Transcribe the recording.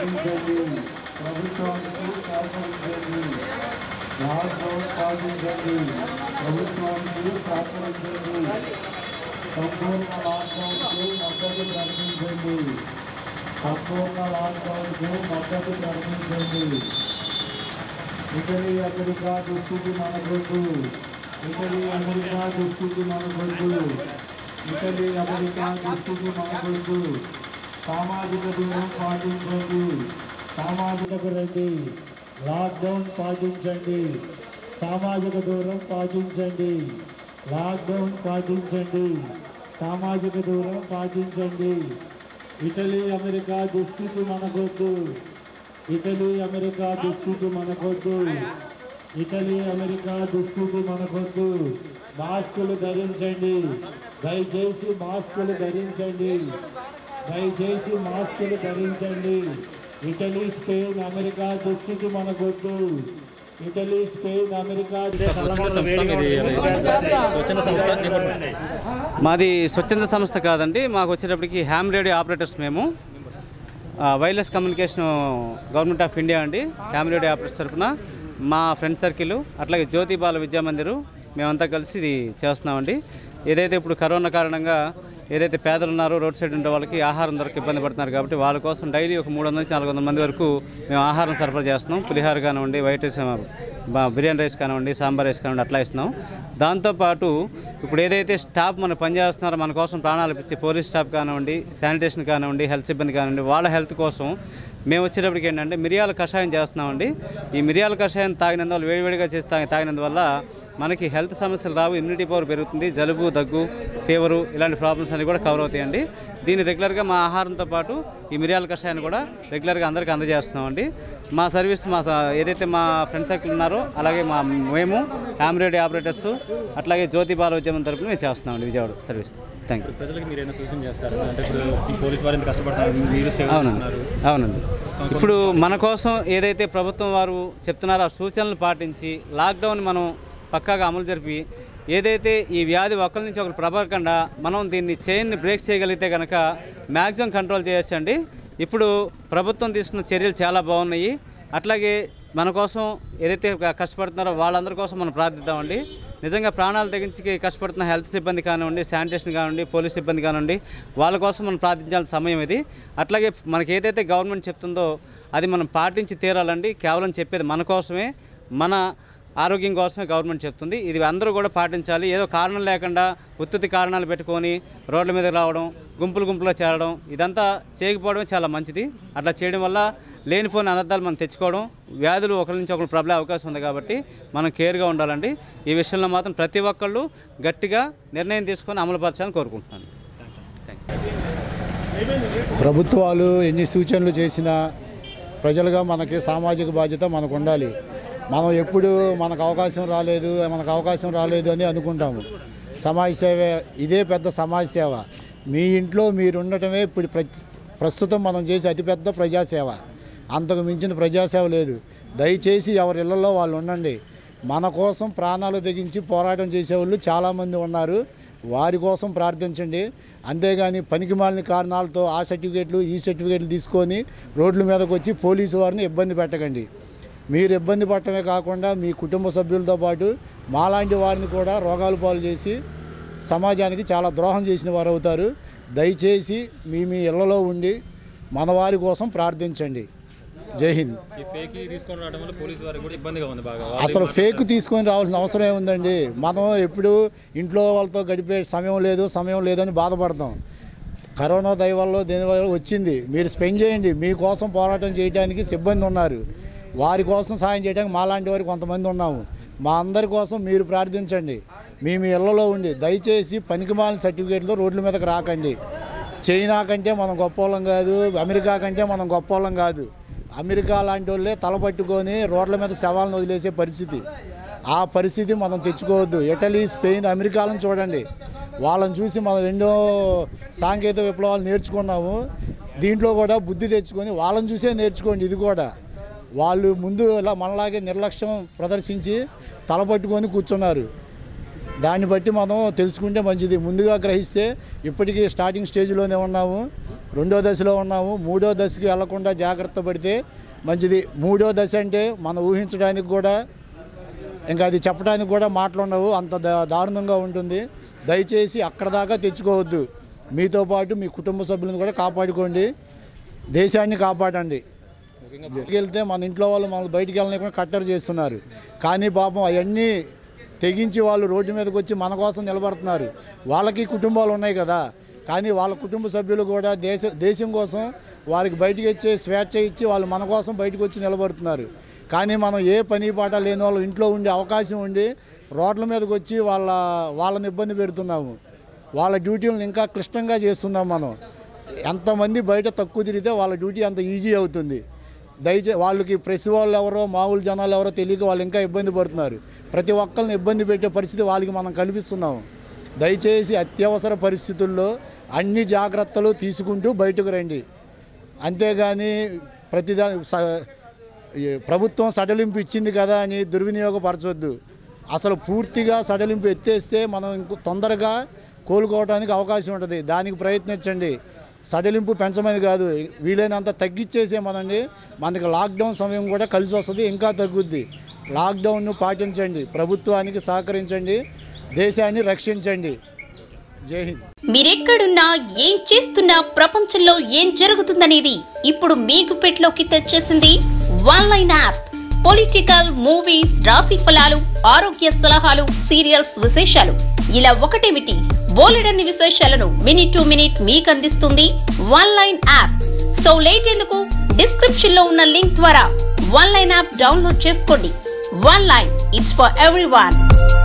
పాటించండి ప్రభుత్వానికి సహకరించండి లాక్డౌన్ పాటించండి ప్రభుత్వానికి సహకరించండి సంపూర్ణ లాక్డౌన్కు మద్దతు ప్రకటించండి సంపూర్ణ లాక్డౌన్కు మద్దతు ప్రకటించండి ఇటలీ అమెరికా దుస్థితి మనకొద్దు ఇటలీ అమెరికా దుస్థితి మనకొద్దు ఇటలీ అమెరికా దుస్థితి మనకొద్దు సామాజిక దూరం పాటించండి సామాజిక రండి లాక్డౌన్ పాటించండి సామాజిక దూరం పాటించండి లాక్డౌన్ పాటించండి సామాజిక దూరం పాటించండి ఇటలీ అమెరికా దుస్థితి మనకొద్దు ఇటలీ అమెరికా దుస్థితి మనకొద్దు ఇటలీ అమెరికా దుస్థితి మనకొద్దు మాస్కులు ధరించండి దయచేసి మాస్కులు ధరించండి దయచేసి మాస్కులు ధరించండి ఇటలీ స్పెయిన్ అమెరికా దుస్థితి మనకొద్దు ఇటలీ స్పెయిన్ అమెరికా స్వచ్ఛంద సంస్థ మాది స్వచ్ఛంద సంస్థ కాదండి మాకు వచ్చేటప్పటికి హ్యామ్ రేడియో ఆపరేటర్స్ మేము ఆ, wireless communication government of India అండి హ్యామ్ రేడియో ఆపరేటర్స్ తరఫున మా ఫ్రెండ్ సర్కిల్ అట్లాగే జ్యోతి బాల విద్యామందిరు మేమంతా కలిసి ఇది చేస్తున్నామండి ఏదైతే ఇప్పుడు కరోనా కారణంగా ఏదైతే పేదలు ఉన్నారో రోడ్ సైడ్ ఉండే వాళ్ళకి ఆహారం దొరక ఇబ్బంది పడుతున్నారు కాబట్టి వాళ్ళ కోసం డైలీ ఒక మూడు వందల నుంచి నాలుగు వందల మంది వరకు మేము ఆహారం సరఫరా చేస్తున్నాం పులిహార కానివ్వండి వైట్ రైస్ బా- బిర్యానీ రైస్ కానివ్వండి సాంబార్ రైస్ కానివ్వండి అట్లా ఇస్తున్నాం దాంతోపాటు ఇప్పుడు ఏదైతే స్టాఫ్ మన పనిచేస్తున్నారో మన కోసం ప్రాణాలు ఇచ్చి పోలీస్ స్టాఫ్ కానివ్వండి శానిటేషన్ కానివ్వండి హెల్త్ సిబ్బంది కానివ్వండి వాళ్ళ హెల్త్ కోసం మేము వచ్చేటప్పటికి ఏంటంటే మిరియాల కషాయం చేస్తున్నామండి ఈ మిరియాల కషాయం తాగినందువల్ల వేడివేడిగా చేసి తాగి తాగినందువల్ల మనకి హెల్త్ సమస్యలు రావు ఇమ్యూనిటీ పవర్ పెరుగుతుంది జలుబు దగ్గు ఫీవరు ఇలాంటి ప్రాబ్లమ్స్ అన్ని కూడా కవర్ అవుతాయండి దీన్ని రెగ్యులర్గా మా ఆహారంతో పాటు ఈ మిరియాల కషాయాన్ని కూడా రెగ్యులర్గా అందరికీ అందజేస్తున్నామండి మా సర్వీస్ మా స- ఏదైతే మా ఫ్రెండ్ సర్కిల్ ఉన్నారో అలాగే మా మేము ఆమ్రేడి ఆపరేటర్స్ అట్లాగే జ్యోతి బాల ఉద్యమం తరపున మేము చేస్తున్నామండి విజయవాడ సర్వీస్ థ్యాంక్ యూ ప్రజలకు మీరు ఏమైనా సూచన చేస్తారు అంటే ఇప్పుడు పోలీసు వారు ఎంత కష్టపడుతున్నారు మీరు సేవ అవునండి చేస్తున్నారు అవునండి ఇప్పుడు మన కోసం ఏదైతే ప్రభుత్వం వారు చెప్తున్నారో ఆ సూచనలు పాటించి లాక్డౌన్ మనం పక్కాగా అమలు జరిపి ఏదైతే ఈ వ్యాధి ఒకరి నుంచి ఒకరు ప్రబలకుండా మనం దీన్ని చైన్ని బ్రేక్ చేయగలిగితే కనుక మ్యాక్సిమం కంట్రోల్ చేయొచ్చండి ఇప్పుడు ప్రభుత్వం తీసుకున్న చర్యలు చాలా బాగున్నాయి అట్లాగే మన కోసం ఏదైతే క- కష్టపడుతున్నారో వాళ్ళందరి కోసం మనం ప్రార్థిద్దామండి నిజంగా ప్రాణాలు తెగించి కష్టపడుతున్న హెల్త్ సిబ్బంది కానివ్వండి శానిటేషన్ కానివ్వండి పోలీస్ సిబ్బంది కానివ్వండి వాళ్ళ కోసం మనం ప్రార్థించాల్సిన సమయం ఇది అట్లాగే మనకి ఏదైతే గవర్నమెంట్ చెప్తుందో అది మనం పాటించి తీరాలండి కేవలం చెప్పేది మన కోసమే మన ఆరోగ్యం కోసమే గవర్నమెంట్ చెప్తుంది ఇది అందరూ కూడా పాటించాలి ఏదో కారణం లేకుండా ఉత్తుతి కారణాలు పెట్టుకొని రోడ్ల మీద రావడం గుంపులు గుంపులో చేరడం ఇదంతా చేయకపోవడమే చాలా మంచిది అట్లా చేయడం వల్ల లేనిపోయిన అనర్థాలు మనం తెచ్చుకోవడం వ్యాధులు ఒకరి నుంచి ఒకరు ప్రబలే అవకాశం ఉంది కాబట్టి మనం కేర్గా ఉండాలండి ఈ విషయంలో మాత్రం ప్రతి ఒక్కళ్ళు గట్టిగా నిర్ణయం తీసుకొని అమలుపరచాలని కోరుకుంటున్నాను ప్రభుత్వాలు ఎన్ని సూచనలు చేసినా ప్రజలుగా మనకి సామాజిక బాధ్యత మనకు ఉండాలి మనం ఎప్పుడు మనకు అవకాశం రాలేదు మనకు అవకాశం రాలేదు అని అనుకుంటాము సమాజ సేవ ఇదే పెద్ద సమాజ సేవ మీ ఇంట్లో మీరు ఉండటమే ఇప్పుడు ప్ర ప్రస్తుతం మనం చేసే అతిపెద్ద ప్రజాసేవ అంతకు మించిన ప్రజాసేవ లేదు దయచేసి ఎవరి ఇళ్లలో వాళ్ళు ఉండండి మన కోసం ప్రాణాలు తెగించి పోరాటం చేసేవాళ్ళు చాలామంది ఉన్నారు వారి కోసం ప్రార్థించండి అంతేగాని పనికిమాలిన కారణాలతో ఆ సర్టిఫికేట్లు ఈ సర్టిఫికేట్లు తీసుకొని రోడ్ల మీదకి వచ్చి పోలీసు వారిని ఇబ్బంది పెట్టకండి మీరు ఇబ్బంది పడటమే కాకుండా మీ కుటుంబ సభ్యులతో పాటు మాలాంటి వారిని కూడా రోగాలు పాలు చేసి సమాజానికి చాలా ద్రోహం చేసిన వారు అవుతారు దయచేసి మీ మీ ఇళ్లలో ఉండి మన వారి కోసం ప్రార్థించండి జై హింద్ ఈ ఫేక్ తీసుకొని రావడం వల్ల పోలీసు వారికి కూడా ఇబ్బందిగా ఉంది బాగా అసలు ఫేక్ తీసుకొని రావాల్సిన అవసరం ఏముందండి మనం ఎప్పుడు ఇంట్లో వాళ్ళతో గడిపే సమయం లేదు సమయం లేదని బాధపడతాం కరోనా దయ వల్ల దేని వల్ల వచ్చింది మీరు స్పెండ్ చేయండి మీకోసం పోరాటం చేయడానికి సిబ్బంది ఉన్నారు వారి కోసం సాయం చేయడానికి మాలాంటి వారు కొంతమంది ఉన్నాము మా అందరి కోసం మీరు ప్రార్థించండి మీ మీ ఇళ్లలో ఉండి దయచేసి పనికిమాలిన సర్టిఫికేట్లతో రోడ్ల మీదకి రాకండి చైనా కంటే మనం గొప్పోళ్ళం కాదు అమెరికా కంటే మనం గొప్పోళ్ళం కాదు అమెరికా లాంటి వాళ్ళే తలపట్టుకొని రోడ్ల మీద శవాలను వదిలేసే పరిస్థితి ఆ పరిస్థితి మనం తెచ్చుకోవద్దు ఇటలీ స్పెయిన్ అమెరికాలను చూడండి వాళ్ళని చూసి మనం ఎన్నో సాంకేతిక విప్లవాలు నేర్చుకున్నాము దీంట్లో కూడా బుద్ధి తెచ్చుకొని వాళ్ళని చూసే నేర్చుకోండి ఇది కూడా వాళ్ళు ముందు ఇలా మనలాగే నిర్లక్ష్యం ప్రదర్శించి తలపట్టుకొని కూర్చున్నారు దాన్ని బట్టి మనం తెలుసుకుంటే మంచిది ముందుగా గ్రహిస్తే ఇప్పటికీ స్టార్టింగ్ స్టేజ్లోనే ఉన్నాము రెండో దశలో ఉన్నాము మూడో దశకి వెళ్లకుండా జాగ్రత్త పడితే మంచిది మూడో దశ అంటే మనం ఊహించడానికి కూడా ఇంకా అది చెప్పడానికి కూడా మాటలు ఉండవు అంత దా- దారుణంగా ఉంటుంది దయచేసి అక్కడ దాకా తెచ్చుకోవద్దు మీతో పాటు మీ కుటుంబ సభ్యులను కూడా కాపాడుకోండి దేశాన్ని కాపాడండి వెళ్తే మన ఇంట్లో వాళ్ళు మనం బయటికి వెళ్ళకుండా కట్టడి చేస్తున్నారు కానీ పాపం అవన్నీ తెగించి వాళ్ళు రోడ్డు మీదకి వచ్చి మన కోసం నిలబడుతున్నారు వాళ్ళకి కుటుంబాలు ఉన్నాయి కదా కానీ వాళ్ళ కుటుంబ సభ్యులు కూడా దేశ దేశం కోసం వారికి బయటికి వచ్చే స్వేచ్ఛ ఇచ్చి వాళ్ళు మన కోసం బయటకు వచ్చి నిలబడుతున్నారు కానీ మనం ఏ పని పాట లేని వాళ్ళు ఇంట్లో ఉండే అవకాశం ఉండి రోడ్ల మీదకి వచ్చి వాళ్ళ వాళ్ళని ఇబ్బంది పెడుతున్నాము వాళ్ళ డ్యూటీలను ఇంకా క్లిష్టంగా చేస్తున్నాం మనం ఎంతమంది బయట తక్కువ తిరిగితే వాళ్ళ డ్యూటీ అంత ఈజీ అవుతుంది దయచే వాళ్ళకి ప్రెస్ వాళ్ళు ఎవరో మామూలు జనాలు ఎవరో తెలియక వాళ్ళు ఇంకా ఇబ్బంది పడుతున్నారు ప్రతి ఒక్కరిని ఇబ్బంది పెట్టే పరిస్థితి వాళ్ళకి మనం కల్పిస్తున్నాం దయచేసి అత్యవసర పరిస్థితుల్లో అన్ని జాగ్రత్తలు తీసుకుంటూ బయటకు రండి అంతేగాని ప్రతిదా స- ఈ ప్రభుత్వం సడలింపు ఇచ్చింది కదా అని దుర్వినియోగపరచొద్దు అసలు పూర్తిగా సడలింపు ఎత్తేస్తే మనం ఇంకో తొందరగా కోలుకోవడానికి అవకాశం ఉంటుంది దానికి ప్రయత్నించండి సడలింపు పెంచమని కాదు వీలైనంత తగ్గించేసేమనండి మనకి లాక్డౌన్ సమయం కూడా కలిసి వస్తుంది ఇంకా తగ్గుద్ది లాక్డౌన్ను పాటించండి ప్రభుత్వానికి సహకరించండి దేశాన్ని రక్షించండి జై హింద్ మీరెక్కడున్నా ఏం చేస్తున్నా ప్రపంచంలో ఏం జరుగుతుందనేది ఇప్పుడు మీకు పెట్లోకి తెచ్చేసింది one line app political movies రాశి ఫలాలు ఆరోగ్య సలహాలు సీరియల్స్ విశేషాలు ఇలా ఒకటేమిటి బోలెడన్ని విశేషాలను మినిట్ టు మినిట్ మీకు అందిస్తుంది one line app so late ఎందుకు డిస్క్రిప్షన్ లో ఉన్న లింక్ ద్వారా వన్ లైన్ యాప్ డౌన్లోడ్ చేసుకోండి one line it's for every